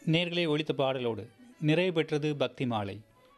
நேர்களே ஒழித்த பாடலோடு நிறைவு பெற்றது பக்தி மாலை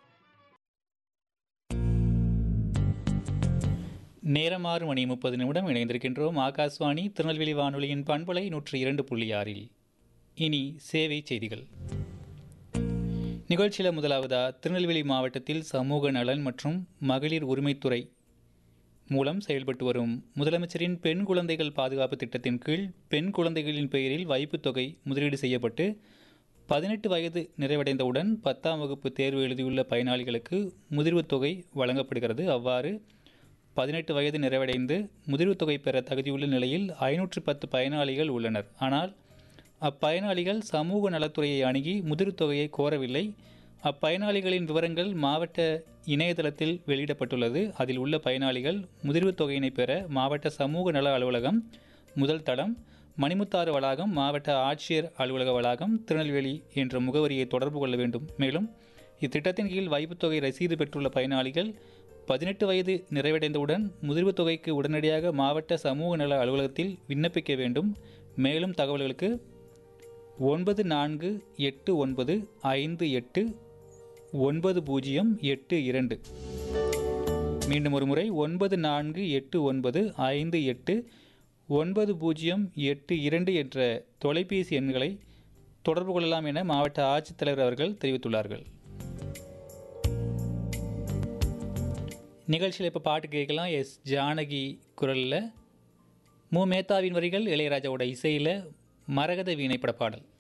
நேரம் ஆறு மணி முப்பது நிமிடம் இணைந்திருக்கின்றோம் ஆகாஷ்வாணி திருநெல்வேலி வானொலியின் பண்பலை நூற்றி இரண்டு புள்ளி ஆறில் இனி சேவை செய்திகள் நிகழ்ச்சியில் முதலாவதா திருநெல்வேலி மாவட்டத்தில் சமூக நலன் மற்றும் மகளிர் உரிமைத்துறை மூலம் செயல்பட்டு வரும் முதலமைச்சரின் பெண் குழந்தைகள் பாதுகாப்பு திட்டத்தின் கீழ் பெண் குழந்தைகளின் பெயரில் வைப்புத் தொகை முதலீடு செய்யப்பட்டு பதினெட்டு வயது நிறைவடைந்தவுடன் பத்தாம் வகுப்பு தேர்வு எழுதியுள்ள பயனாளிகளுக்கு முதிர்வுத் தொகை வழங்கப்படுகிறது அவ்வாறு பதினெட்டு வயது நிறைவடைந்து முதிர்வுத் தொகை பெற தகுதியுள்ள நிலையில் ஐநூற்று பத்து பயனாளிகள் உள்ளனர் ஆனால் அப்பயனாளிகள் சமூக நலத்துறையை அணுகி முதிர்வுத் தொகையை கோரவில்லை அப்பயனாளிகளின் விவரங்கள் மாவட்ட இணையதளத்தில் வெளியிடப்பட்டுள்ளது அதில் உள்ள பயனாளிகள் முதிர்வுத் தொகையினை பெற மாவட்ட சமூக நல அலுவலகம் முதல் தளம் மணிமுத்தாறு வளாகம் மாவட்ட ஆட்சியர் அலுவலக வளாகம் திருநெல்வேலி என்ற முகவரியை தொடர்பு கொள்ள வேண்டும் மேலும் இத்திட்டத்தின் கீழ் வைப்புத் தொகை ரசீது பெற்றுள்ள பயனாளிகள் பதினெட்டு வயது நிறைவடைந்தவுடன் முதிர்வுத் தொகைக்கு உடனடியாக மாவட்ட சமூக நல அலுவலகத்தில் விண்ணப்பிக்க வேண்டும் மேலும் தகவல்களுக்கு ஒன்பது நான்கு எட்டு ஒன்பது ஐந்து எட்டு ஒன்பது பூஜ்ஜியம் எட்டு இரண்டு மீண்டும் ஒரு முறை ஒன்பது நான்கு எட்டு ஒன்பது ஐந்து எட்டு ஒன்பது பூஜ்ஜியம் எட்டு இரண்டு என்ற தொலைபேசி எண்களை தொடர்பு கொள்ளலாம் என மாவட்ட ஆட்சித்தலைவர் அவர்கள் தெரிவித்துள்ளார்கள் நிகழ்ச்சியில் இப்போ பாட்டு கேட்கலாம் எஸ் ஜானகி குரலில் மு மேத்தாவின் வரிகள் இளையராஜாவோட இசையில் மரகத வீணை பட பாடல்